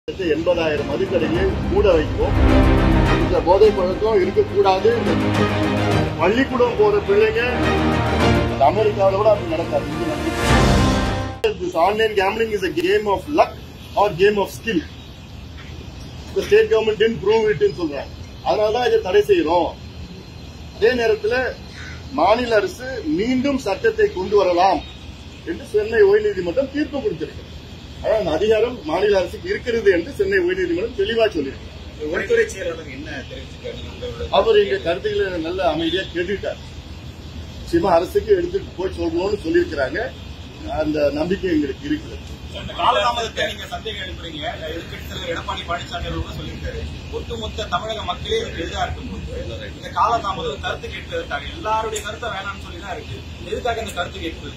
எண்பதாயிரம் மதுக்கடைகளை மூட வைக்கும் இந்த போதை பழக்கம் இருக்கக்கூடாது பள்ளிக்கூடம் போற பிள்ளைங்க இந்த அமெரிக்காவில கூட அப்படி நடக்காது இங்க நடக்குது. This online gambling is a game of luck or game of skill. The state government didn't prove it ன்னு சொல்றாங்க அதனாலதான் இதை தடை செய்யறோம் அதே நேரத்தில் மாநில அரசு மீண்டும் சட்டத்தை கொண்டு வரலாம் என்று சென்னை உயர்நீதிமன்றம் தீர்ப்பு கொடுத்திருக்கு அதாவது அந்த அதிகாரம் மாநில அரசுக்கு இருக்கிறது என்று சென்னை உயர்நீதிமன்றம் தெளிவா சொல்லியிருக்கு உள்துறை செயலாளர் என்ன தெரிவிச்சிருக்காரு நீங்க உங்களோட அவர் எங்க கருத்துக்களை நல்ல அமைதியா கேட்டுட்டார் நிச்சயமா அரசுக்கு எடுத்துட்டு போய் சொல்றோம்னு சொல்லியிருக்கிறாங்க அந்த நம்பிக்கை எங்களுக்கு இருக்குது இந்த காலதாமதத்தை நீங்க சந்தேகம் எழுப்புறீங்க எதிர்க்கட்சி தலைவர் எடப்பாடி பழனிசாமி அவர்கள் கூட சொல்லியிருக்காரு ஒட்டுமொத்த தமிழக மக்களே இதுக்கு எதிராக இருக்கும்போது இந்த காலதாமதம் கருத்து கேட்பதற்காக எல்லாருடைய கருத்தை வேணாம்னு சொல்லி தான் இருக்கு எதுக்காக இந்த கருத்து கேட்பது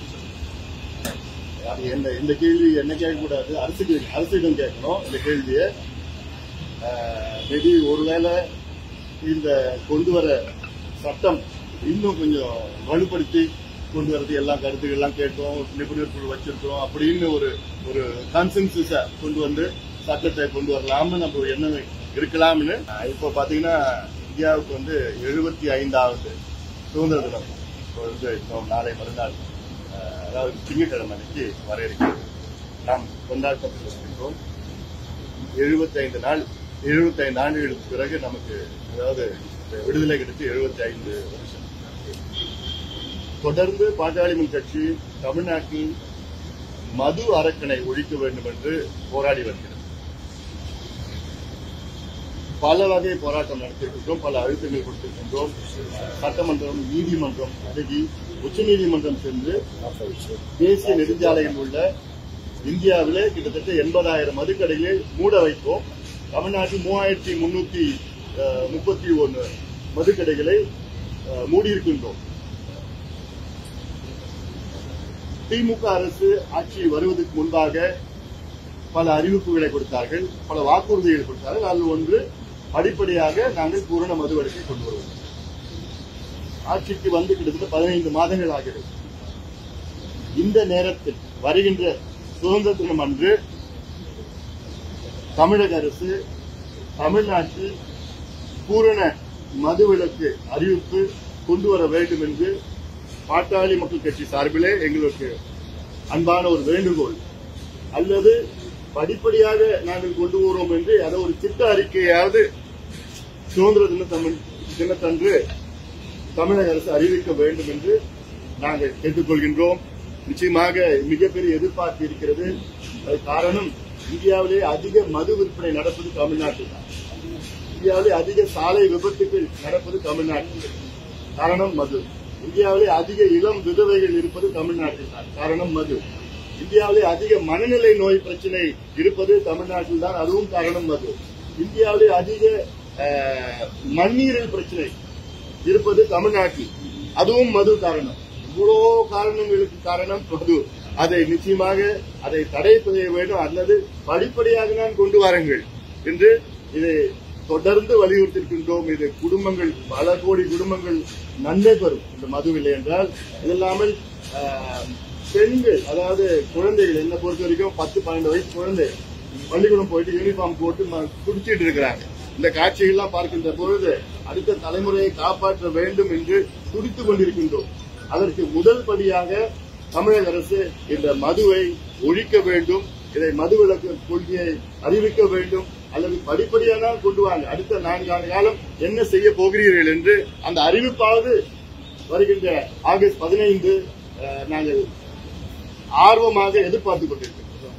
அது என்ன இந்த கேள்வி என்ன கேட்கக்கூடாது அரசுக்கு அரசிடம் கேட்கணும் இந்த கேள்வியை மேபி ஒருவேளை இந்த கொண்டு வர சட்டம் இன்னும் கொஞ்சம் வலுப்படுத்தி கொண்டு வரது எல்லா கருத்துக்கள்லாம் கேட்டோம் நிபுணர் குழு வச்சிருக்கோம் அப்படின்னு ஒரு ஒரு கன்சென்சஸ கொண்டு வந்து சட்டத்தை கொண்டு வரலாம்னு நம்ம ஒரு எண்ணம் இருக்கலாம்னு இப்போ பாத்தீங்கன்னா இந்தியாவுக்கு வந்து எழுபத்தி ஐந்தாவது சுதந்திர தினம் இப்போ வந்து இப்போ நாளை மறுநாள் அஹ், அதாவது திங்கட்கிழமை அன்னைக்கு வர இருக்கிறது நாம் கொண்டாட்டத்தில் இருக்கின்றோம் எழுபத்தைந்து நாள் எழுபத்தைந்து ஆண்டுகளுக்கு பிறகு நமக்கு அதாவது இந்த விடுதலை கிடைத்து எழுபத்தி ஐந்து வருஷம் தொடர்ந்து பாட்டாளி மக்கள் கட்சி தமிழ்நாட்டில் மது அரக்கனை ஒழிக்க வேண்டும் என்று போராடி வருகிறது பல வகை போராட்டம் நடத்தியிருக்கின்றோம் பல அழுத்தங்கள் கொடுத்திருக்கின்றோம் சட்டமன்றம் நீதிமன்றம் அணுகி உச்சநீதிமன்றம் சென்று தேசிய நெடுஞ்சாலையில் உள்ள இந்தியாவிலே கிட்டத்தட்ட எண்பதாயிரம் மதுக்கடைகளை மூட வைப்போம் தமிழ்நாட்டில் மூவாயிரத்தி முன்னூத்தி அஹ், முப்பத்தி ஒன்னு மதுக்கடைகளை அஹ், மூடியிருக்கின்றோம் திமுக அரசு ஆட்சி வருவதற்கு முன்பாக பல அறிவிப்புகளை கொடுத்தார்கள் பல வாக்குறுதிகளை கொடுத்தார்கள் அதில் ஒன்று படிப்படியாக நாங்கள் பூரண மதுவிலக்கை கொண்டு வருவோம் ஆட்சிக்கு வந்து கிட்டத்தட்ட பதினைந்து மாதங்கள் ஆகிறது இந்த நேரத்தில் வருகின்ற சுதந்திர தினம் அன்று தமிழக அரசு தமிழ்நாட்டில் பூரண மதுவிலக்கு அறிவிப்பு கொண்டு வர வேண்டும் என்று பாட்டாளி மக்கள் கட்சி சார்பிலே எங்களுக்கு அன்பான ஒரு வேண்டுகோள் அல்லது படிப்படியாக நாங்கள் கொண்டு வருவோம் என்று அதை ஒரு திட்ட அறிக்கையாவது சுதந்திர தின தமிழ் தினத்தன்று தமிழக அரசு அறிவிக்க வேண்டும் என்று நாங்கள் கேட்டுக்கொள்கின்றோம் நிச்சயமாக மிகப்பெரிய எதிர்பார்ப்பு இருக்கிறது அது காரணம் இந்தியாவிலே அதிக மது விற்பனை நடப்பது தமிழ்நாட்டில் தான் இந்தியாவிலே அதிக சாலை விபத்துகள் நடப்பது தமிழ்நாட்டில் காரணம் மது இந்தியாவிலே அதிக இளம் விதவைகள் இருப்பது தமிழ்நாட்டில் தான் காரணம் மது இந்தியாவிலே அதிக மனநிலை நோய் பிரச்சனை இருப்பது தமிழ்நாட்டில் தான் அதுவும் காரணம் மது இந்தியாவிலே அதிக அஹ், மண்ணீரல் பிரச்சனை இருப்பது தமிழ்நாட்டில் அதுவும் மது காரணம் இவ்வளோ காரணங்களுக்கு காரணம் மது அதை நிச்சயமாக அதை தடை செய்ய வேண்டும் அல்லது படிப்படியாக நான் கொண்டு வாருங்கள் என்று இதை தொடர்ந்து வலியுறுத்திருக்கின்றோம் இது குடும்பங்கள் பல கோடி குடும்பங்கள் நன்மை பெறும் இந்த மது இல்லை என்றால் இது இல்லாமல் ஆஹ், பெண்கள் அதாவது குழந்தைகள் என்ன பொறுத்த வரைக்கும் பத்து பன்னெண்டு வயசு குழந்தை பள்ளிக்கூடம் போயிட்டு யூனிஃபார்ம் போட்டு ம- குடிச்சிட்டு இருக்கிறாங்க இந்த காட்சிகள்லாம் பார்க்கின்ற பொழுது அடுத்த தலைமுறையை காப்பாற்ற வேண்டும் என்று துடித்துக் கொண்டிருக்கின்றோம் அதற்கு முதல் படியாக தமிழக அரசு இந்த மதுவை ஒழிக்க வேண்டும் இதை மதுவிலக்கு கொள்கையை அறிவிக்க வேண்டும் அல்லது படிப்படியானால் கொண்டு வாங்க அடுத்த நான்கு ஆண்டு காலம் என்ன செய்ய போகிறீர்கள் என்று அந்த அறிவிப்பாவது வருகின்ற ஆகஸ்ட் பதினைந்து அஹ், நாங்கள் ஆர்வமாக எதிர்பார்த்துக் கொண்டிருக்கிறோம்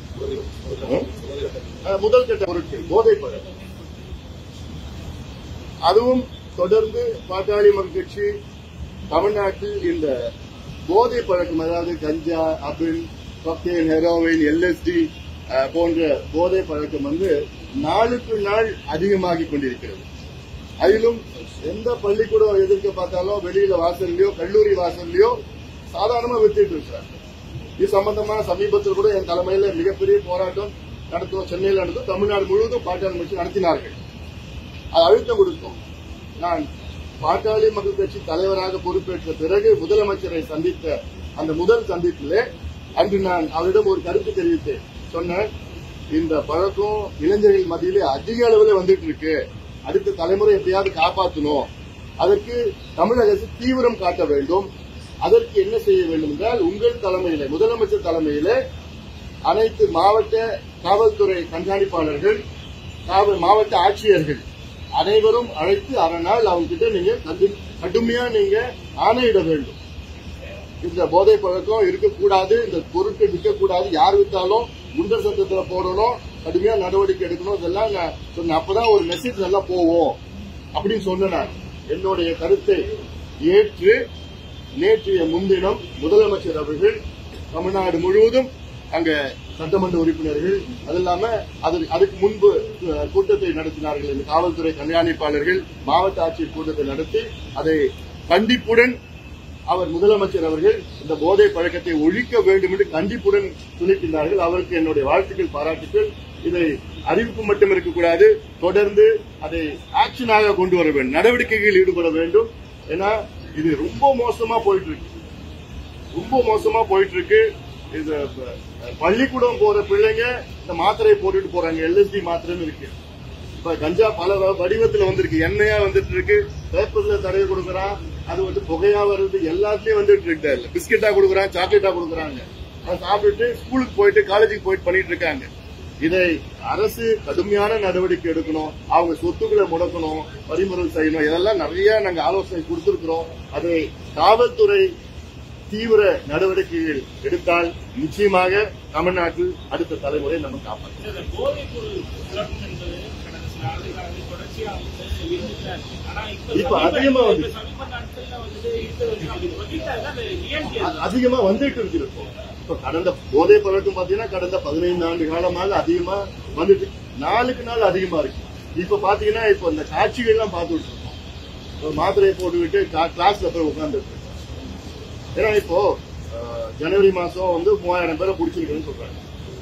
அஹ், முதல் கட்ட பொருட்கள் போதைப் பொருள் அதுவும் தொடர்ந்து பாட்டாளி மக்கள் கட்சி தமிழ்நாட்டில் இந்த போதை பழக்கம் அதாவது கஞ்சா அபின் கொக்கைன் ஹெரோவின் எல்எஸ்டி போன்ற போதை பழக்கம் வந்து நாளுக்கு நாள் அதிகமாகிக் கொண்டிருக்கிறது அதிலும் எந்த பள்ளிக்கூடம் எதிர்க்க பார்த்தாலும் வெளியில வாசல்லையோ கல்லூரி வாசல்லையோ சாதாரணமா வித்துட்டு இருக்கிறாங்க இது சம்பந்தமா சமீபத்தில் கூட என் தலைமையில மிகப்பெரிய போராட்டம் நடத்துவோம் சென்னையில் நடத்தும் தமிழ்நாடு முழுவதும் பாட்டாளி கட்சி நடத்தினார்கள் அது அழுத்தம் கொடுத்தோம் நான் பாட்டாளி மக்கள் கட்சி தலைவராக பொறுப்பேற்ற பிறகு முதலமைச்சரை சந்தித்த அந்த முதல் சந்திப்பிலே அன்று நான் அவரிடம் ஒரு கருத்து தெரிவித்தேன் சொன்னேன் இந்த பழக்கம் இளைஞர்கள் மத்தியிலே அதிக அளவில் வந்துட்டு இருக்கு அடுத்த தலைமுறை எப்படியாவது காப்பாற்றணும் அதற்கு தமிழக அரசு தீவிரம் காட்ட வேண்டும் அதற்கு என்ன செய்ய வேண்டும் என்றால் உங்கள் தலைமையிலே முதலமைச்சர் தலைமையிலே அனைத்து மாவட்ட காவல்துறை கண்காணிப்பாளர்கள் காவல் மாவட்ட ஆட்சியர்கள் அனைவரும் அழைத்து அரை நாள் அவங்க கிட்ட நீங்க கடு- கடுமையா நீங்க ஆணையிட வேண்டும் இந்த போதை பழக்கம் இருக்கக்கூடாது இந்த பொருட்கள் விற்கக்கூடாது யார் வித்தாலும் குண்டர் சத்தத்துல போடணும் கடுமையா நடவடிக்கை எடுக்கணும் இதெல்லாம் நான் சொன்னேன் அப்பதான் ஒரு மெசேஜ் நல்லா போவோம் அப்படின்னு சொன்னேன் நான் என்னுடைய கருத்தை ஏற்று நேற்றைய முன்தினம் முதலமைச்சர் அவர்கள் தமிழ்நாடு முழுவதும் அங்க சட்டமன்ற உறுப்பினர்கள் அது இல்லாம அது- அதுக்கு முன்பு அஹ், கூட்டத்தை நடத்தினார்கள் இந்த காவல்துறை கண்காணிப்பாளர்கள் மாவட்ட ஆட்சியர் கூட்டத்தை நடத்தி அதை கண்டிப்புடன் அவர் முதலமைச்சர் அவர்கள் இந்த போதை பழக்கத்தை ஒழிக்க வேண்டும் என்று கண்டிப்புடன் துணிக்கின்றார்கள் அவருக்கு என்னுடைய வாழ்த்துக்கள் பாராட்டுக்கள் இதை அறிவிப்பு மட்டும் இருக்கக்கூடாது தொடர்ந்து அதை ஆக்ஷனாக கொண்டு வர வேண்டும் நடவடிக்கைகளில் ஈடுபட வேண்டும் ஏன்னா இது ரொம்ப மோசமா போயிட்டு இருக்கு ரொம்ப மோசமா போயிட்டு இருக்கு இது ப- பள்ளிக்கூடம் போற பிள்ளைங்க இந்த மாத்திரையை போட்டுட்டு போறாங்க எல்எஸ்டி மாத்திரைன்னு இருக்கு இப்ப கஞ்சா பல வ- வடிவத்துல வந்திருக்கு எண்ணெயா வந்துட்டு இருக்கு பேப்பர்ல தடவை கொடுக்கறான் அது வந்து புகையா வருது எல்லாத்துலயும் வந்துட்டு இருக்கு பிஸ்கெட்டா கொடுக்கறான் சாக்லேட்டா கொடுக்கறாங்க அதை சாப்பிட்டுட்டு ஸ்கூலுக்கு போயிட்டு காலேஜுக்கு போயிட்டு பண்ணிட்டு இருக்காங்க இதை அரசு கடுமையான நடவடிக்கை எடுக்கணும் அவங்க சொத்துக்களை முடக்கணும் பறிமுதல் செய்யணும் இதெல்லாம் நிறைய நாங்க ஆலோசனை கொடுத்திருக்கிறோம் அதை காவல்துறை தீவிர நடவடிக்கைகள் எடுத்தால் நிச்சயமாக தமிழ்நாட்டில் அடுத்த தலைமுறை நம்ம காப்பாற்றும் இந்த போதைப் பொருள் புழக்கம் என்பது கடந்த சில ஆண்டுகளாக தொடர்ச்சியா வந்து இருந்துட்டு தான் இருக்கு. ஆனா இப்ப இப்ப சமீப- அதிகமா வந்து- இப்ப சமீப நாட்கள்ல வந்துட்டு இருக்கிறது அப்படி சொல்லிட்டாங்க அது ஏன் அ- அதிகமா வந்துட்டு இருக்கு இப்போ. இப்ப கடந்த போதை பழக்கம் பாத்தீங்கன்னா கடந்த பதினைந்து ஆண்டு காலமாக அதிகமா வந்துட்டு நாளுக்கு நாள் அதிகமா இருக்கு இப்ப பாத்தீங்கன்னா இப்ப இந்த காட்சிகள் எல்லாம் பார்த்துட்டு இருக்கோம் ஒரு மாத்திரையை போட்டுக்கிட்டு கா- கிளாஸ்ல போய் உட்கார்ந்து ஏன்னா இப்போ அஹ், ஜனவரி மாசம் வந்து மூவாயிரம் பேரை பிடிச்சிருக்குன்னு சொல்றாங்க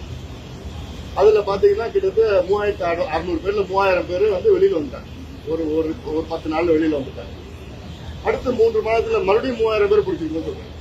அதுல பாத்தீங்கன்னா கிட்டத்தட்ட மூவாயிரத்தி அறு- அறுநூறு பேர்ல மூவாயிரம் பேர் வந்து வெளியில வந்துட்டாங்க ஒரு ஒரு ஒரு பத்து நாள்ல வெளியில வந்துட்டாங்க அடுத்த மூன்று மாதத்துல மறுபடியும் மூவாயிரம் பேர் பிடிச்சிருக்குன்னு சொல்றாங்க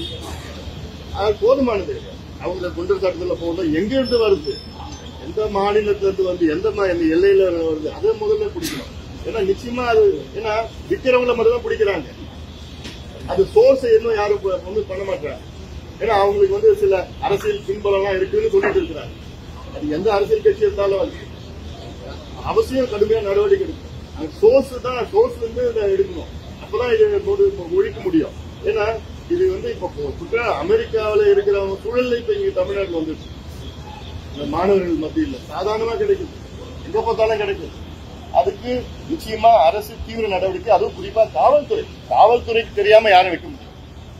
அது போதுமானது இல்லை. அவங்க குண்டர் சட்டத்துல போகணும் எங்க இருந்து வருது எந்த மாநிலத்துல இருந்து வந்து எந்த மா- எந்த எல்லையில வருது அதை முதல்ல பிடிக்கணும் ஏன்னா நிச்சயமா அது ஏன்னா விக்கிறவங்கள மட்டும் தான் பிடிக்கிறாங்க அது சோர்ஸ் இன்னும் யாரும் ப- ஒண்ணும் பண்ண மாட்டாங்க ஏன்னா அவங்களுக்கு வந்து சில அரசியல் பின்புலம்லாம் இருக்குன்னு சொல்லிட்டு இருக்கிறாங்க அது எந்த அரசியல் கட்சி இருந்தாலும் அது அவசியம் கடுமையான நடவடிக்கை எடுக்கணும் அந்த சோர்ஸ் தான் சோர்ஸ்ல இருந்து இதை எடுக்கணும் அப்பதான் இது கொண்டு- ஒழிக்க முடியும் ஏன்னா இது வந்து இப்ப குற்ற அமெரிக்காவில இருக்கிறவங்க சூழல்ல இப்ப இங்க தமிழ்நாட்டுல வந்துருச்சு இந்த மாணவர்கள் மத்தியில் சாதாரணமா கிடைக்குது எங்க பார்த்தாலும் கிடைக்குது அதுக்கு நிச்சயமா அரசு தீவிர நடவடிக்கை அதுவும் குறிப்பா காவல்துறை காவல்துறைக்கு தெரியாம யாரும் வைக்க முடியும்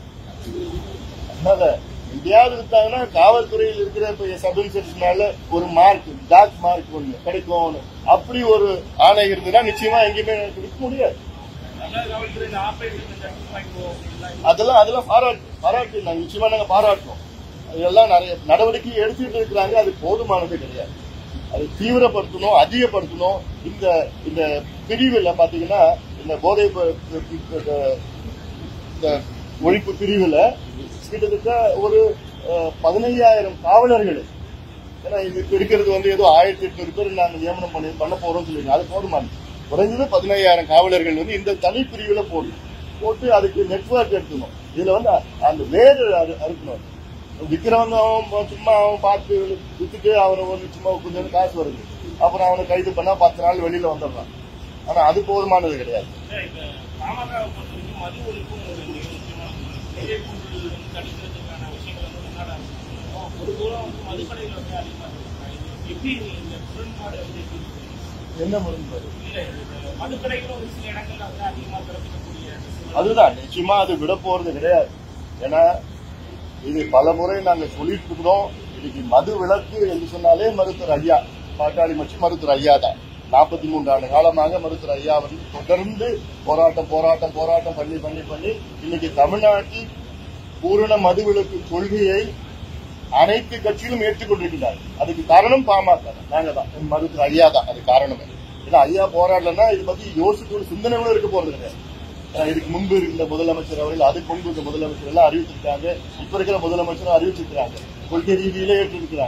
அதனால எங்கேயாவது வித்தாங்கன்னா காவல்துறையில் இருக்கிற இப்ப சப் இன்ஸ்பெக்டர்னால ஒரு மார்க் டாக் மார்க் ஒண்ணு கிடைக்கும் அப்படி ஒரு ஆணை இருந்ததுன்னா நிச்சயமா எங்கேயுமே விற்க முடியாது தமிழக காவல்துறை இந்த ஆபரேஷன் இந்த வாங்கிக்குவோம் அப்படின்லாம் அதெல்லாம் அதெல்லாம் பாராட்டு பாராட்டு நாங்க நிச்சயமா நாங்க பாராட்டுறோம் அதெல்லாம் நிறைய நடவடிக்கை எடுத்துட்டு இருக்கிறாங்க அது போதுமானது கிடையாது அதை தீவிரப்படுத்தணும் அதிகப்படுத்தணும் இந்த இந்த பிரிவுல பாத்தீங்கன்னா இந்த போதை ப- இந்த இந்த ஒழிப்பு பிரிவுல கிட்டத்தட்ட ஒரு அஹ், பதினையாயிரம் காவலர்கள் ஏன்னா இது இப்ப இருக்கிறது வந்து ஏதோ ஆயிரத்தி எட்நூறு பேர் நாங்க நியமனம் பண்ணி பண்ண போறோம் சொல்லுங்க அது போதுமானது குறைஞ்சது பதினையாயிரம் காவலர்கள் வந்து இந்த தனி பிரிவுல போடணும் போட்டு அதுக்கு நெட்வொர்க் எடுக்கணும் இதுல வந்து அந்த வேறு அறு- அறுக்கணும் விக்கிறவங்க அவன் சும்மா அவன் பார்த்து வித்துட்டு அவனை வந்து சும்மா கொஞ்சம் காசு வருது அப்புறம் அவனை கைது பண்ணா பத்து நாள் வெளியில வந்துடுறான் ஆனா அது போதுமானது கிடையாது இல்ல, இப்ப பாமகவை பொறுத்த வரைக்கும் மது ஒழிப்பும் ஒரு மிக முக்கியமான போதைப் பொருள் வந்து தடுக்கிறதுக்கான விஷயங்கள் வந்து முன்னாடி ஆரம்பிச்சிருக்கோம். ஒரு தூரம் வந்து மதுக்கடைகள் வந்து அதிகமாக இருக்கு இது எப்படி இந்த முரண்பாடு வந்து எப்படி இருக்கு? என்ன முரண்பாடு இல்ல, இந்த மதுக்கடைகளும் ஒரு சில இடங்கள்ல வந்து அதிகமாக திறக்கக்கூடிய சூழல். அதுதான் நிச்சயமா அது விட போறது கிடையாது ஏன்னா இது பல முறை நாங்க சொல்லிட்டு இருக்கிறோம் இன்னைக்கு மது விலக்கு என்று சொன்னாலே மருத்துவர் ஐயா பாட்டாளி மற்றும் மருத்துவர் ஐயா தான் நாற்பத்தி மூன்று ஆண்டு காலமாக மருத்துவர் ஐயா வந்து தொடர்ந்து போராட்டம் போராட்டம் போராட்டம் பண்ணி பண்ணி பண்ணி இன்னைக்கு தமிழ்நாட்டில் பூரண மதுவிலக்கு கொள்கையை அனைத்து கட்சிகளும் ஏற்றுக்கொண்டிருக்கிறார்கள் அதுக்கு காரணம் பாமக தான். நாங்க தான் மருத்துவர் ஐயா தான் அது காரணமே ஏன்னா ஐயா போராடலன்னா இது பத்தி யோசிக்க ஒரு சிந்தனை கூட இருக்க போறது கிடையாது ஏன்னா இதுக்கு முன்பு இருந்த முதலமைச்சர் அவர்கள் அதுக்கு முன்பு இருந்த முதலமைச்சர் எல்லாம் அறிவிச்சிருக்காங்க இப்ப இருக்கிற முதலமைச்சரும் அறிவிச்சிருக்காங்க கொள்கை ரீதியிலே ஏற்றிருக்கிறாங்க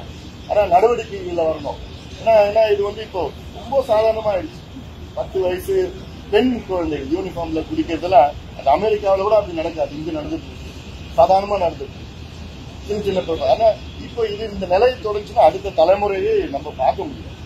ஆனா நடவடிக்கைகள்ல வரணும் ஏன்னா ஏன்னா இது வந்து இப்போ ரொம்ப சாதாரணமா ஆயிடுச்சு பத்து வயசு பெண் குழந்தைகள் யூனிஃபார்ம்ல குடிக்கிறதுலாம் அது அமெரிக்காவில் கூட அது நடக்காது இங்க நடந்துட்டு இருக்கு சாதாரணமா நடந்துட்டு இருக்கு. சின்ன சின்ன பிரச்சனை ஆனா இப்போ இது இந்த நிலை தொடர்ந்துச்சுன்னா அடுத்த தலைமுறையை நம்ம பார்க்க முடியும்